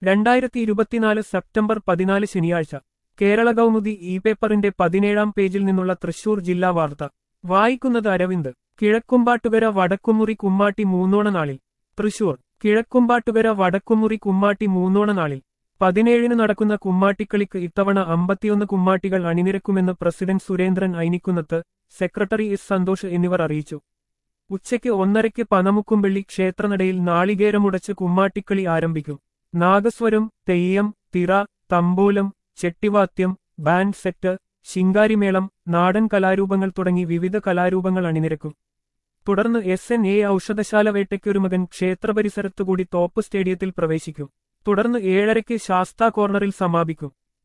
രണ്ടായിരത്തി ഇരുപത്തിനാല് സെപ്റ്റംബർ പതിനാല് ശനിയാഴ്ച കേരള കൗമുദി ഇ പേപ്പറിന്റെ പതിനേഴാം പേജിൽ നിന്നുള്ള തൃശൂർ ജില്ലാ വാർത്ത വായിക്കുന്നത് അരവിന്ദ് കിഴക്കുംപാട്ടുകര വടക്കുമുറി കുമ്മാട്ടി മൂന്നോണ നാളിൽ തൃശൂർ കിഴക്കുംപാട്ടുകര വടക്കുമുറി കുമ്മാട്ടി മൂന്നോണ നാളിൽ പതിനേഴിന് നടക്കുന്ന കുമ്മാട്ടിക്കളിക്ക് ഇത്തവണ അമ്പത്തിയൊന്ന് കുമ്മാട്ടികൾ അണിനിരക്കുമെന്ന് president Surendran Ainikkunnath secretary S Santhosh എന്നിവർ അറിയിച്ചു ഉച്ചയ്ക്ക് ഒന്നരയ്ക്ക് പനമുക്കുംപള്ളി ക്ഷേത്രനടയിൽ നാളികേരമുടച്ച് കുമ്മാട്ടിക്കളി ആരംഭിക്കും നാഗസ്വരം തെയ്യം തിറ തമ്പോലം ചെട്ടിവാദ്യം ബാൻഡ് സെറ്റ് ശിങ്കാരിമേളം നാടൻ കലാരൂപങ്ങൾ തുടങ്ങി വിവിധ കലാരൂപങ്ങൾ അണിനിരക്കും തുടർന്ന് എസ് എൻ എ ഔഷധശാല വേട്ടയ്ക്കൊരു മകൻ ക്ഷേത്രപരിസരത്തുകൂടി തോപ്പ് സ്റ്റേഡിയത്തിൽ പ്രവേശിക്കും തുടർന്ന് ഏഴരയ്ക്ക് ശാസ്താ കോർണറിൽ സമാപിക്കും